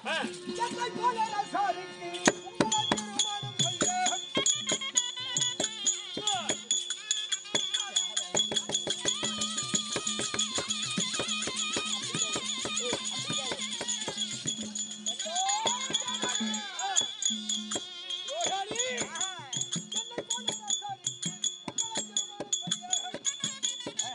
ஆ. என்னை போல ரசாரிக்கு உங்களை திருமணம் செய்ய ரோஹிணி, என்னை போல ரசாரிக்கு உங்களை திருமணம் செய்ய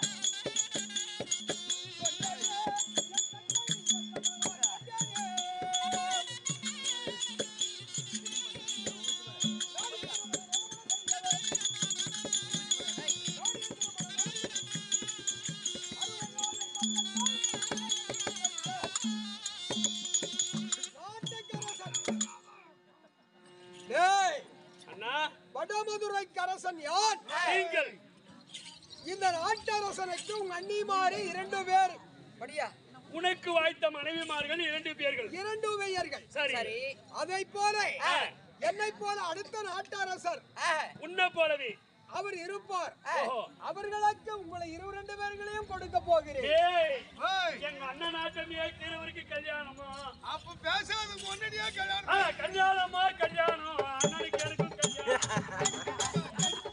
டேய், அண்ணா வடமதுரைக்கு அரசன் யார் நீங்கள் இந்த நாட்டரசனுக்கு உங்க அண்ணிமாரி இரண்டு பேர் படியா உனக்கு வாய்த்த மனைவிமார்கள் இரண்டு பேர்கள் இரண்டு பெயர்கள் சரி அதை போல ஆ. என்னை போல அடுத்த நாட்டரசர் உன்னை போலவே அவர் இருப்பார் ஓஹோ. அவர்களுக்கு உங்களை இரு ரெண்டு பேர்களையும் கொடுக்க போகிறேன் ஏய் ஏய், எங்க அண்ணன் நாட்டமே திருவருக்கு கல்யாணமா அப்ப பேசாத முன்னாடியே கல்யாணம் ஆ, கல்யாணமா கல்யாணம் அண்ணனுக்கு எனக்கும் கல்யாணம்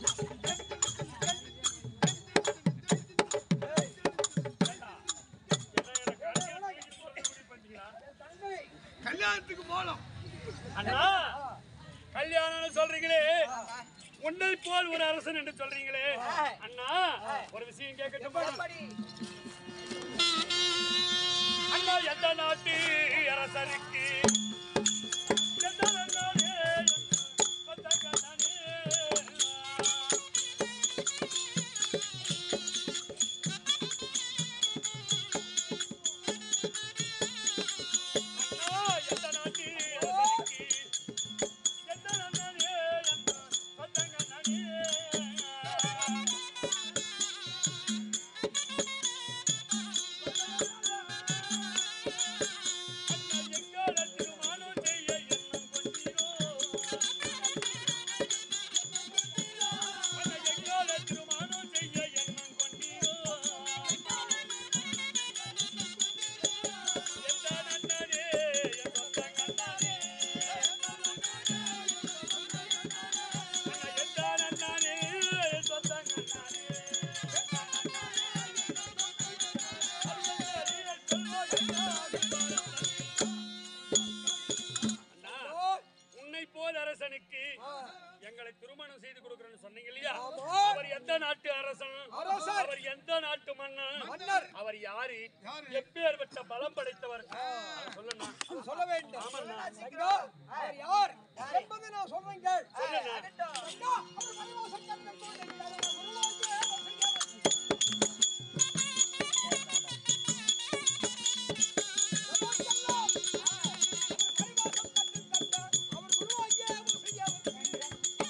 என்ன, என்ன கல்யாணத்துக்கு போட்டு இப்படி பண்றீங்களா? தங்கை, கல்யாணத்துக்கு போலாம் அண்ணா கல்யாணம்னு சொல்றீங்களே உன்னை போல் ஒரு அரசன் என்று சொல்றீங்களே அண்ணா ஒரு விஷயம் கேட்கட்டுமா அண்ணா எந்த நாட்டு அரசருக்கு எந்த நாடே சொந்தக்காரனே. அண்ணா எந்த நாட்டு அரசருக்கு எந்த நாடே சொந்தக்காரனே. அண்ணா எங்கால திருமணம் செய்ய எண்ணம் கொண்டீரோ? அண்ணா எங்கால திருமணம் செய்ய எண்ணம் கொண்டீரோ? எந்த நன்னனே, என் சொந்த கண்ணனே. அண்ணா எந்த நன்னனே, என் சொந்த கண்ணனே. அண்ணா, உன்னை போல் அரசனுக்கு எங்களை திருமணம் செய்து கொடுக்கிறேன்னு சொன்னீங்க இல்லையா ஆமா. அவர் எந்த நாட்டு அரசன் அரசன். அவர் எந்த நாட்டு மன்னன் மன்னர். அவர் யாரு யாரு? எப்பேற்பட்ட பலம் படைத்தவர் அதை சொல்லுண்ணா அது சொல்ல வேண்டும் ஆமாண்ணா. தங்கா, அவர் யார் என்பதை நான் சொல்றேன் கேள் சொல்லுண்ணா. தங்கா, அவர் வனவாசம் கண்ட போது தனது குருவாகிய வசியவர். நமக்கெல்லாம் அவர் பரிவாசம் கற்றுத் தந்த அவர் குருவாகிய வசியவர்.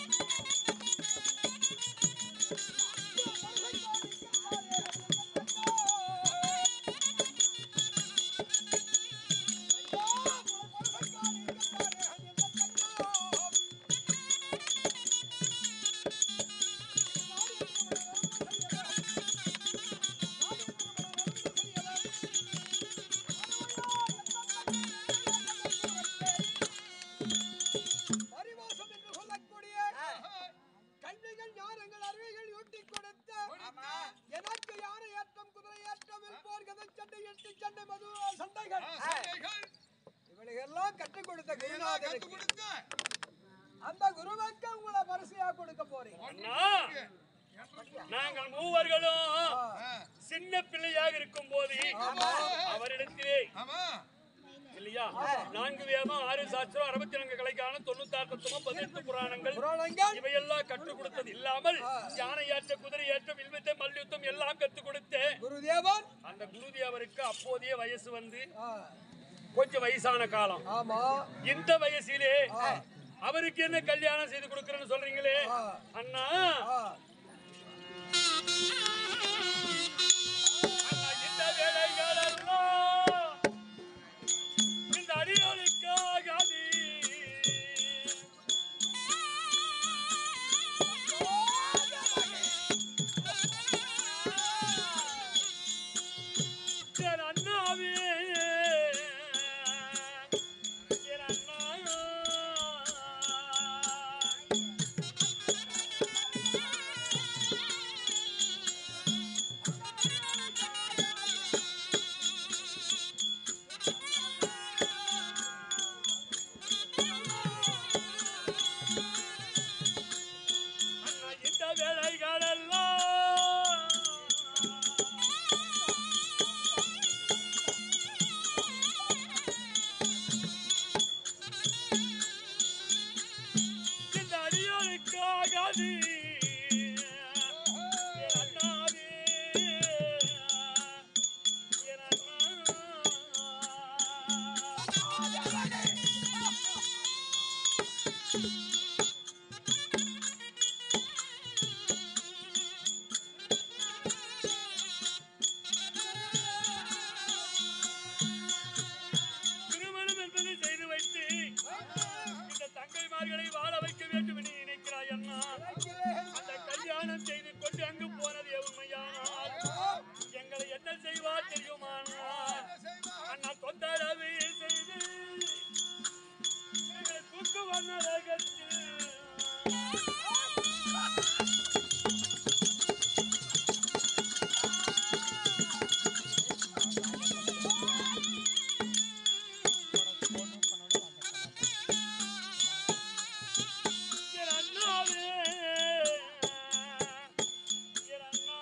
பரிவாசம் என்று சொல்லக்கூடிய கல்விகள் ஞானங்கள் அறிவைகள் யூட்டிக் கொடுத்த எனக்கு யானை ஏற்றம் குதிரை ஏற்றம் வெல்போர் கதை சண்டை எட்டு சண்டை மது சண்டைகள் சண்டைகள் இவளையெல்லாம் கற்றுக் கொடுத்த இதெல்லாம் கத்து குருநாதருக்கு கொடுத்த அந்த குருவுக்கு உங்களை பரிசையா கொடுக்க போறேன் அண்ணா நாங்கள் மூவர்களும் சின்ன பிள்ளையாக இருக்கும் போது அவரிடத்திலே ஆமா இல்லையா நான்கு வேதம் ஆறு சாஸ்திரம் அறுபத்தி நான்கு கலைக்கான தொண்ணூத்தாறு தத்துவம் பதினெட்டு புராணங்கள் புராணங்கள் இவையெல்லாம் கற்றுக் கொடுத்தது இல்லாமல் யானை ஏற்ற குதிரை ஏற்ற வில்வித்தை மல்யுத்தம் எல்லாம் கற்றுக் கொடுத்தேன் குருதேவன் அந்த குருதேவருக்கு அப்போதைய வயசு வந்து ஆ, கொஞ்சம் வயசான காலம் ஆமா இந்த வயசிலே அவருக்கு என்ன கல்யாணம் செய்து கொடுக்கறேன்னு சொல்றீங்களே அண்ணா ஆ, அண்ணா இந்த வேலைகளெல்லாம் இந்த அடியோனுக்காகாது என் அண்ணாவே வைத்து இந்த தங்கைமார்களை வாழ வைக்க வேண்டும் என்று நினைக்கிறாய் அண்ணா அந்த கல்யாணம் செய்து கொண்டு அங்கு போனது உண்மையானால் எங்களை என்ன செய்வார் தெரியுமா அண்ணா? அண்ணா தொந்தரவு செய்து எங்களை தூக்கு வண்ணரகத்தில் என் அண்ணாவே என் அண்ணா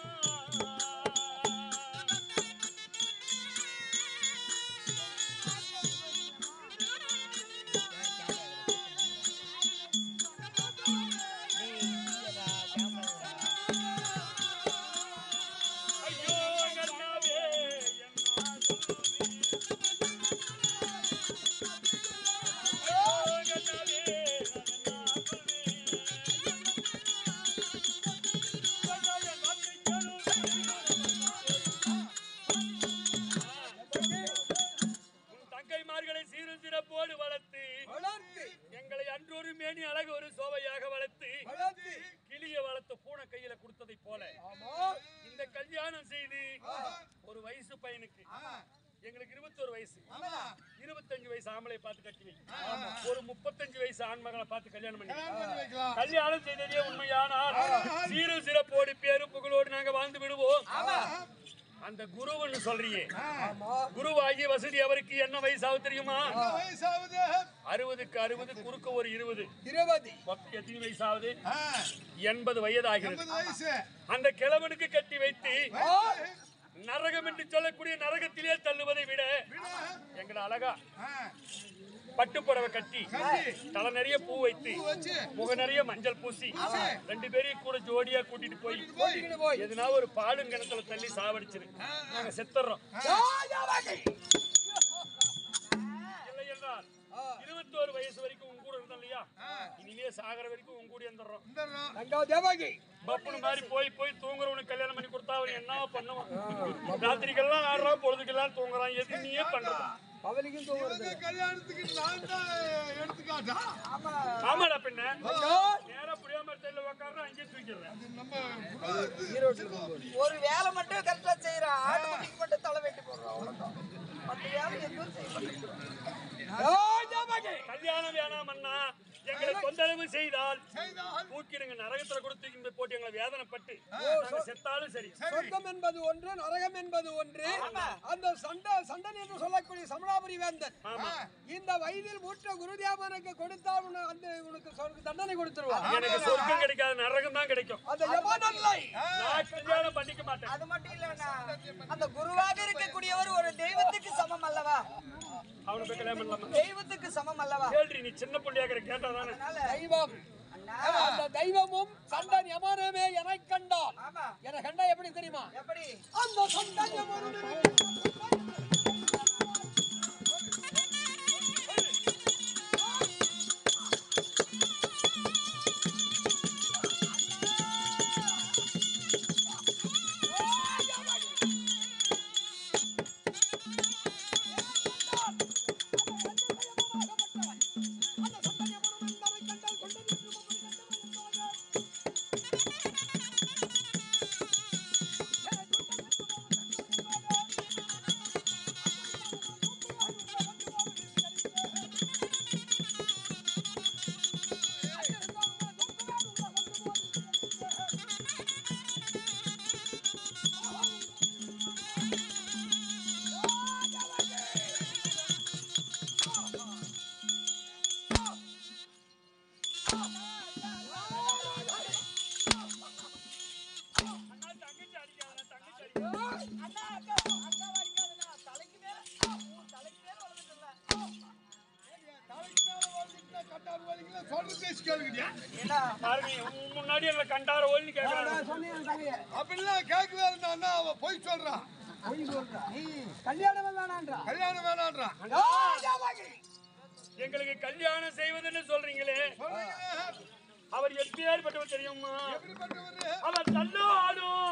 ஐயோ என் அண்ணாவே என் ஐயோ என் அண்ணாவே நான் என்ன உன் தங்கைமார்களை சீரும் சிறப்போடு வளர்த்து வளர்த்து எங்களை அன்றொரு மேனி அழகு ஒரு சோவையாக வளர்த்து வளர்த்து கிளிய வளர்த்த பூனை கையில கொடுத்ததை போல ஆமா இந்த கல்யாணம் செய்து ஒரு வயசு பையனுக்கு எங்களுக்கு இருபத்தொரு வயசு இருபத்தஞ்சு வயசு ஆம்பளை பார்த்து கட்டி வை ஒரு முப்பத்தஞ்சு வயசு ஆண்மகளை பார்த்து கல்யாணம் பண்ணி வை. கல்யாணம் செய்ததே உண்மையானால் சீரும் சிறப்போடு பேரு புகழோடு நாங்க வாழ்ந்து விடுவோம் அந்த குருவுன்னு சொல்றியே ஆமா குருவாகிய வசதி அவருக்கு என்ன வயசாவது தெரியுமா வயசாகுது அறுபதுக்கு அறுபது குறுக்க ஒரு இருபது இருபது மொத்தம் எத்தனை வயசாவது ஆ, எண்பது வயது ஆகிறது எண்பது வயசு அந்த கிழவனுக்கு கட்டி வைத்து ஆ, நரகம் என்று சொல்லக்கூடிய நரகத்திலே தள்ளுவதை விட எங்களை அழகா ஆ, பட்டு புடவை கட்டி கட்டி. தலை நிறைய பூ வைத்து பூ வச்சு முக நிறைய மஞ்சள் பூசி ரெண்டு பேரையும் கூட ஜோடியா கூட்டிட்டு போய் போய் இங்கிட்டு போய் எதுனா ஒரு பாலும் கிணத்துல தள்ளி சாவடிச்சிரு நாங்க செத்துறோம் ராஜாவாகி. இல்லை என்றால் ஆ, இருபத்தோரு வயசு வரைக்கும் உங்க கூட இருந்தோம் இல்லையா இனிமே சாகர வரைக்கும் உங்க கூட இருந்துடுறோம் வந்துடுறோம். தங்கா தேவாகி பப்புனு மாதிரி போய் போய் தூங்குறவனுக்கு கல்யாணம் பண்ணி கொடுத்தா அவன் என்ன பண்ணுவான் ராத்திரிக்கெல்லாம் ஆடுறான் பொழுதுக்கெல்லாம் தூங்குறான் எது நீயே பண்றது பவனிக்கும் தூங்குறது இந்த கல்யாணத்துக்கு நான் தான் எடுத்துக்காட்டா ஆமாடா பின்ன தங்கா, நேரா புரியாம தெரியல உட்கார்றா அங்கேயே தூக்கிடுறேன் நம்ம புறா- ஈரோட்டுல போகும்போது. ஒரு வேலை மட்டும் கரெக்டா செய்யறான் ஆட்டோமேட்டிக் மட்டும் தலை வெட்டி போடுறான் அவ்வளவுதான் மத்த வேலை எதுவும் செய்ய மாட்டேங்கிறான் ராஜாவாகி. கல்யாணம் வேணாம் அண்ணா எங்களை தொந்தரவு செய்தால் செய்தால் தூக்கிடுங்க நரகத்துல கூட தூக்கி இந்த போட்டு எங்களை வேதனைப்பட்டு நாங்க செத்தாலும் சரி சொர்க்கம் என்பது ஒன்று நரகம் என்பது ஒன்று அந்த சண்ட சண்டன் என்று சொல்லக்கூடிய சமணாபுரி வேந்தன் ஆமா இந்த வயதில் மூற்ற குருதேவனுக்கு கொடுத்தால் உன- அந்த உனக்கு சொர்க்க தண்டனை கொடுத்துருவான் எனக்கு சொர்க்கம் கிடைக்காது நரகம் தான் கிடைக்கும் அந்த யமனல்லை நான் கல்யாணம் பண்ணிக்க மாட்டேன் அது மட்டும் இல்லைன்னா அந்த குருவாக இருக்கக்கூடியவர் ஒரு தெய்வத்துக்கு சமம் அல்லவா அவனை போய் கல்யாணம் பண்ணலாமா தெய்வத்துக்கு சமம் அல்லவா கேள்றி நீ சின்ன பிள்ளையாக்கிற கேட்டாதானே அதனால தெய்வம் அந்த தெய்வமும் சண்டன் யமனமே என கண்டான் ஆமா என கண்டா எப்படி தெரியுமா எப்படி அந்த சண்டன் யமனமே அண்ணா தங்கச்சி அடிக்காத தங்கச்சி அடிக்காத அண்ணா அக்கா அக்கா அடிக்காதுண்ணா தலைக்கு மேல உன் தலைக்கு மேல வளர்ந்துட்டு தலைக்கு மேல வலிக்குதா, கட்டார் வலிக்குதா, சொல்ற பேச்சு கேளுங்கடியா. ஏன்னா பாருங்க உன் முன்னாடி எங்களை கண்டார ஓல்னு கேட்கறாங்க அப்படிலாம் கேட்கவே இருந்தான்னா அவன் பொய் சொல்றான் கல்யாணம் வேணான்றா கல்யாணம் வேணான்றான் எங்களுக்கு கல்யாணம் செய்வதுன்னு சொல்றீங்களே சொல்றீங்களே, அவர் எப்படியாற்பட்டவர் தெரியுமா எப்படிப்பட்டவரு? அவர் தள்ளாடும்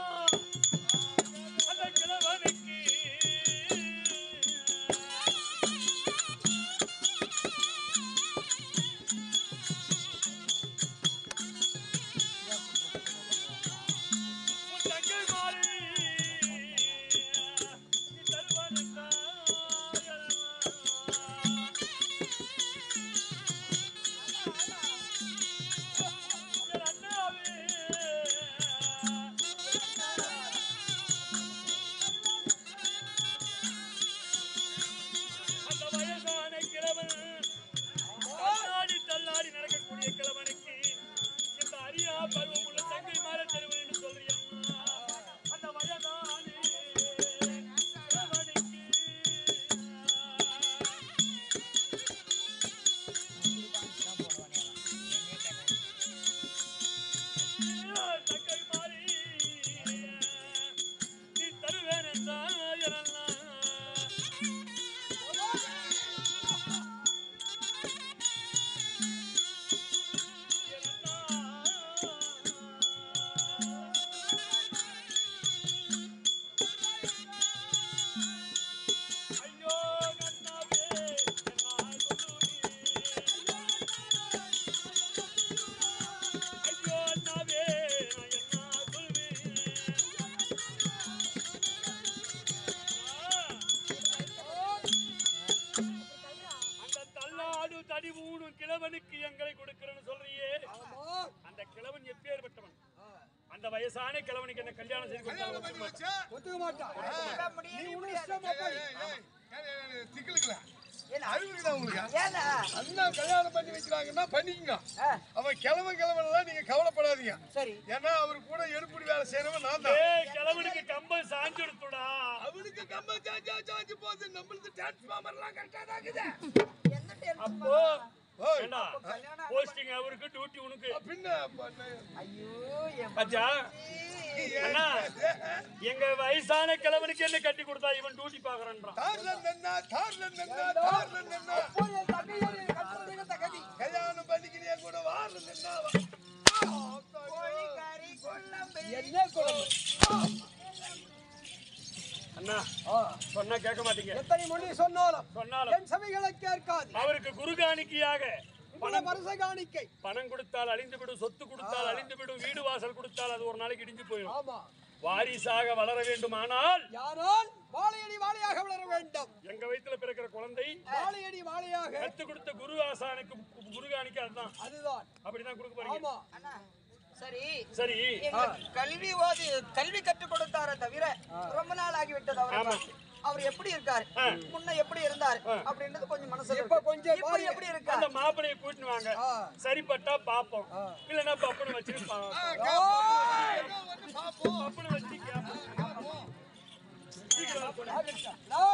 அந்த கிழவனுக்கு அடி ஊனும் கிழவனுக்கு எங்களை கொடுக்கிறேன்னு சொல்றியே ஆமா அந்த கிழவன் எப்பேற்பட்டவன் அந்த வயசான கிழவனுக்கு என்ன கல்யாணம் செய்து கல்யாணம் கொடுத்தாலும் பண்ணி ஒத்துக்க வச்சா ஒத்துக்க மாட்டான் ஒத்துக்க நீ முடியவே உன் முடியாது. இஷ்டமா போய் ஏய், ஏய், ஏய், ஏய், ஏய், திக்கிலுக்குல. ஏன்னா, அறிவு இருக்குதா உங்களுக்கு ஏன்னா, அண்ணா கல்யாணம் பண்ணி வைக்கிறாங்கன்னா பண்ணிக்கங்க ஆ, அவன் கிழவன் கிழவன்லாம் நீங்க கவலைப்படாதீங்க சரி ஏன்னா அவரு கூட எடுப்புடி வேலை செய்யறவன் நான் தான் ஏய் கிழவனுக்கு கம்பம் சாஞ்சு எடுத்துடா அவனுக்கு கம்ப சாஞ்சா சாஞ்சு போகுது நம்மளுக்கு டிரான்ஸ்ஃபார்மர்லாம் கரெக்டா தான் இருக்குது என்ன tension அப்போ ஓய், ஏண்டா கல்யாணம் போஸ்டிங் அவருக்கு டியூட்டி உனக்கு பின்ன பண்ண ஐயோ என் பாத்தியா அண்ணா எங்க வயசான கிழவனுக்கு என்ன கட்டி கொடுத்தா இவன் டியூட்டி பாக்குறான்றான் தார்ல நின்னா தார்ல நின்னா தார்ல நின்னா போய் என் தங்கையை கட்டுறதுக்கு தகுதி கல்யாணம் பண்ணிக்கிறியா கூட வார்ல நின்னா கோழிக்கறி குழம்பு. என்ன குழம்பு அண்ணா சொன்னா கேட்க மாட்டீங்க எத்தனை மொழி சொன்னாலும் சொன்னாலும் என் சபைகளை கேட்காது அவருக்கு குரு காணிக்கையாக உங்களோட வருஷ காணிக்கை பணம் கொடுத்தால் அழிந்து விடும் சொத்து கொடுத்தால் அழிந்து விடும் வீடு வாசல் கொடுத்தால் அது ஒரு நாளைக்கு இடிஞ்சு போயிடும் ஆமா வாரிசாக வளர வேண்டுமானால் யாரால் வாழையடி வாழையாக வளர வேண்டும் எங்க வயித்துல பிறக்கிற குழந்தை வாழையடி வாழையாக கத்து கொடுத்த குரு ஆசானுக்கு குரு காணிக்கை அதுதான் அதுதான் அப்படிதான் கொடுக்க போறீங்க ஆமா அண்ணா, சரி சரி எங்களுக்கு கல்வி ஓதி கல்வி கற்றுக் கொடுத்தாரே தவிர ரொம்ப நாள் ஆகிவிட்டது அவரை ஆமா. பார்த்து. அவர் எப்படி இருக்காரு ஆ. முன்ன எப்படி இருந்தாரு அப்படின்றது கொஞ்சம் மனசுல இப்ப இருக்கு. கொஞ்சம் இப்ப பாருங்க. எப்படி இருக்கா அந்த மாப்பிளைய கூட்டினு வாங்க ஆ. சரிப்பட்டா பாப்போம் இல்லன்னா பப்புனு வச்சு பா- பாப்போம் பப்புனு வச்சு கேப்போம். சீக்கிரம் வர சொல்லு. நான்